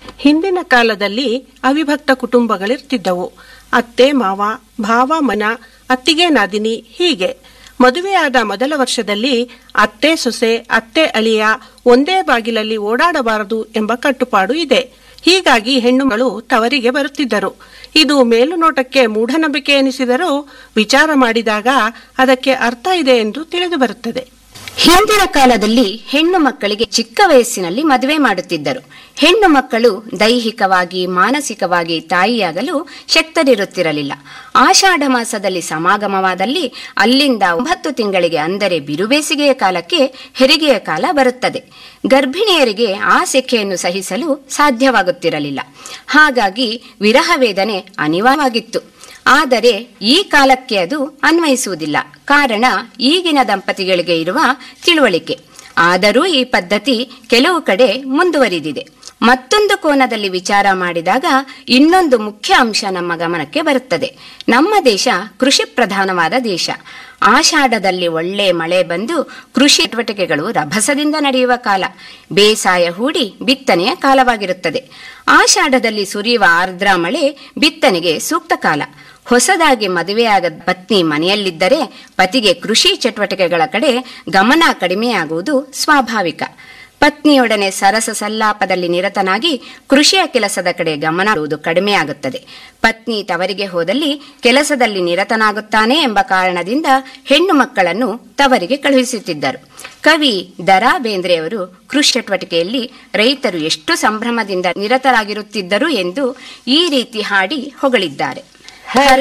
ಹಿಂದಿನ ಕಾಲದಲ್ಲಿ ಅವಿಭಕ್ತ ಕುಟುಂಬಗಳಿರ್ತಿದ್ದವು ಅತ್ತೆ ಮಾವ ಭಾವ ಮನ ಅತ್ತಿಗೆ ನಾದಿನಿ ಹೀಗೆ ಮದುವೆಯಾದ ಮೊದಲ ವರ್ಷದಲ್ಲಿ ಅತ್ತೆ ಸೊಸೆ ಅತ್ತೆ ಅಳಿಯ ಒಂದೇ ಬಾಗಿಲಲ್ಲಿ ಓಡಾಡಬಾರದು ಎಂಬ ಕಟ್ಟುಪಾಡು ಇದೆ ಹೀಗಾಗಿ ಹೆಣ್ಣುಗಳು ತವರಿಗೆ ಬರುತ್ತಿದ್ದರು ಇದು ಮೇಲುನೋಟಕ್ಕೆ ಮೂಢನಂಬಿಕೆ ಎನಿಸಿದರೂ ವಿಚಾರ ಮಾಡಿದಾಗ ಅದಕ್ಕೆ ಅರ್ಥ ಇದೆ ಎಂದು ತಿಳಿದು ಬರುತ್ತದೆ ಹಿಂದಿನ ಕಾಲದಲ್ಲಿ ಹೆಣ್ಣು ಮಕ್ಕಳಿಗೆ ಚಿಕ್ಕ ವಯಸ್ಸಿನಲ್ಲಿ ಮದುವೆ ಮಾಡುತ್ತಿದ್ದರು ಹೆಣ್ಣು ಮಕ್ಕಳು ದೈಹಿಕವಾಗಿ ಮಾನಸಿಕವಾಗಿ ತಾಯಿಯಾಗಲು ಶಕ್ತರಿರುತ್ತಿರಲಿಲ್ಲ ಆಷಾಢ ಮಾಸದಲ್ಲಿ ಸಮಾಗಮವಾದಲ್ಲಿ ಅಲ್ಲಿಂದ ಒಂಬತ್ತು ತಿಂಗಳಿಗೆ ಅಂದರೆ ಬಿರುಬೇಸಿಗೆಯ ಕಾಲಕ್ಕೆ ಹೆರಿಗೆಯ ಕಾಲ ಬರುತ್ತದೆ ಗರ್ಭಿಣಿಯರಿಗೆ ಆ ಸೆಖೆಯನ್ನು ಸಹಿಸಲು ಸಾಧ್ಯವಾಗುತ್ತಿರಲಿಲ್ಲ ಹಾಗಾಗಿ ವಿರಹ ವೇದನೆ ಅನಿವಾರ್ಯವಾಗಿತ್ತು ಆದರೆ ಈ ಕಾಲಕ್ಕೆ ಅದು ಅನ್ವಯಿಸುವುದಿಲ್ಲ ಕಾರಣ ಈಗಿನ ದಂಪತಿಗಳಿಗೆ ಇರುವ ತಿಳುವಳಿಕೆ ಆದರೂ ಈ ಪದ್ಧತಿ ಕೆಲವು ಕಡೆ ಮುಂದುವರಿದಿದೆ ಮತ್ತೊಂದು ಕೋನದಲ್ಲಿ ವಿಚಾರ ಮಾಡಿದಾಗ ಇನ್ನೊಂದು ಮುಖ್ಯ ಅಂಶ ನಮ್ಮ ಗಮನಕ್ಕೆ ಬರುತ್ತದೆ ನಮ್ಮ ದೇಶ ಕೃಷಿ ಪ್ರಧಾನವಾದ ದೇಶ ಆಷಾಢದಲ್ಲಿ ಒಳ್ಳೆ ಮಳೆ ಬಂದು ಕೃಷಿ ಚಟುವಟಿಕೆಗಳು ರಭಸದಿಂದ ನಡೆಯುವ ಕಾಲ ಬೇಸಾಯ ಹೂಡಿ ಬಿತ್ತನೆಯ ಕಾಲವಾಗಿರುತ್ತದೆ ಆಷಾಢದಲ್ಲಿ ಸುರಿಯುವ ಆರ್ದ್ರ ಮಳೆ ಬಿತ್ತನೆಗೆ ಸೂಕ್ತ ಕಾಲ ಹೊಸದಾಗಿ ಮದುವೆಯಾದ ಪತ್ನಿ ಮನೆಯಲ್ಲಿದ್ದರೆ ಪತಿಗೆ ಕೃಷಿ ಚಟುವಟಿಕೆಗಳ ಕಡೆ ಗಮನ ಕಡಿಮೆಯಾಗುವುದು ಸ್ವಾಭಾವಿಕ ಪತ್ನಿಯೊಡನೆ ಸರಸ ಸಲ್ಲಾಪದಲ್ಲಿ ನಿರತನಾಗಿ ಕೃಷಿಯ ಕೆಲಸದ ಕಡೆ ಗಮನ ಕೊಡುವುದು ಕಡಿಮೆಯಾಗುತ್ತದೆ ಪತ್ನಿ ತವರಿಗೆ ಹೋದಲ್ಲಿ ಕೆಲಸದಲ್ಲಿ ನಿರತನಾಗುತ್ತಾನೆ ಎಂಬ ಕಾರಣದಿಂದ ಹೆಣ್ಣು ಮಕ್ಕಳನ್ನು ತವರಿಗೆ ಕಳುಹಿಸುತ್ತಿದ್ದರು ಕವಿ ದರಾ ಬೇಂದ್ರೆಯವರು ಕೃಷಿ ಚಟುವಟಿಕೆಯಲ್ಲಿ ರೈತರು ಎಷ್ಟು ಸಂಭ್ರಮದಿಂದ ನಿರತರಾಗಿರುತ್ತಿದ್ದರು ಎಂದು ಈ ರೀತಿ ಹಾಡಿ ಹೊಗಳಿದ್ದಾರೆ